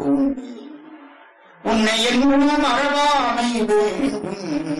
உண்டு உன்னை என்னும் மறவாமை வேண்டும்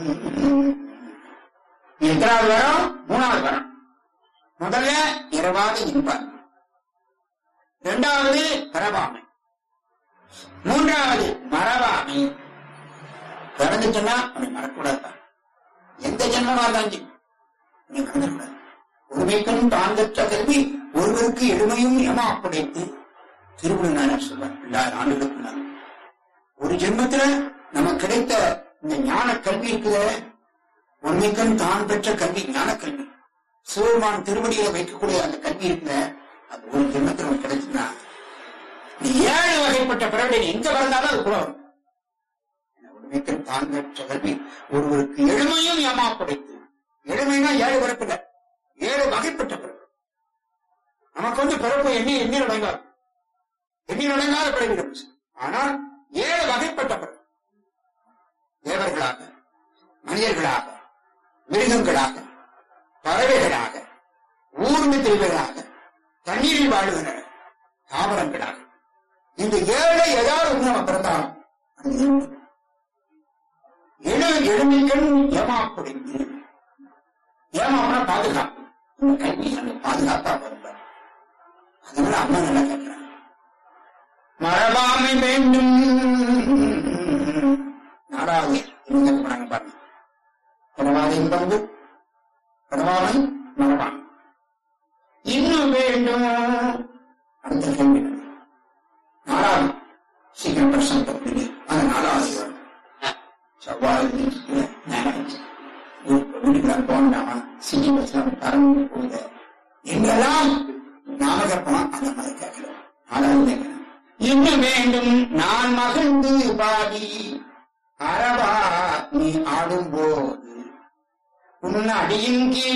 எத்தனாவது வரம் மூணாவது வரம் முதல்ல இரவாத இன்பம் இரண்டாவது பரவாமை மூன்றாவது மறவாமை பிறந்துச்சுன்னா அவனை மறக்கூடாது எந்த ஜென்மமா இருந்தாலும் சரி, நீ மறந்துடக்கூடாது ஒருமைக்கும் தான் பெற்ற கல்வி ஒருவருக்கு எளிமையும் ஏமா படைத்து திருவிழானார் சொல்வார் எல்லா ஆண்டுகளுக்கு முன்னால். ஒரு ஜென்மத்துல நமக்கு கிடைத்த இந்த ஞான கல்வி இருக்குத ஒருமைக்கும் தான் பெற்ற கல்வி ஞான கல்வி சிவபெருமான் திருவடியில வைக்கக்கூடிய அந்த கல்வி இருக்குத அது ஒரு ஜென்மத்தில் நமக்கு கிடைச்சுன்னா நீ ஏழு வகைப்பட்ட பிறகு நீ எங்க பிறந்தாலும் அது கூட வரும் ஒருமைக்கும் தான் பெற்ற கல்வி ஒருவருக்கு எளிமையும் ஏமா படைத்து எளிமைனா ஏழு பிறப்பில்லை ஏழு வகைப்பட்ட பிறப்பு நமக்கு வந்து பிறப்பு எண்ணி எண்ணி அடங்காது எண்ணி அடங்காத பிறவிடும் ஆனால் ஏழு வகைப்பட்ட பிறப்பு தேவர்களாக மனிதர்களாக மிருகங்களாக பறவைகளாக ஊர்ந்து திரிவர்களாக தண்ணீரில் வாழுகிற தாவரங்களாக இந்த ஏழை ஏதாவது ஒன்று நம்ம பிறந்தாலும் அது ஏழு. எழு எழுமைகள் ஏமாப்படுத்து ஏமாப்புனா பாதுகாப்பு இந்த கல்வி அந்த பாதுகாப்பா வருவார் அதனால அம்மா நல்லா கேட்கிறாங்க மறவாமை வேண்டும் நாலாவது இவங்க போனாங்க பாருங்க பிறவாத இன்பந்து பிறவாமை மறவாமை இன்னும் வேண்டும் அடுத்த கேள்வி நாலாவது சீக்கிரம் பிரசனம் தப்பு அது நாலாவது வரும் செவ்வாய் வீட்டுக்குள்ள போனாமா சீக்கிரம் பறந்து போகுது எங்கெல்லாம் நாமகப்பம் அந்த மாதிரி கேட்கிறோம் நாலாவது கேட்கிறோம் இன்னும் வேண்டும் நான் மகிழ்ந்து பாடி அறவா நீ ஆடும்போது உன் அடியின் கீழ்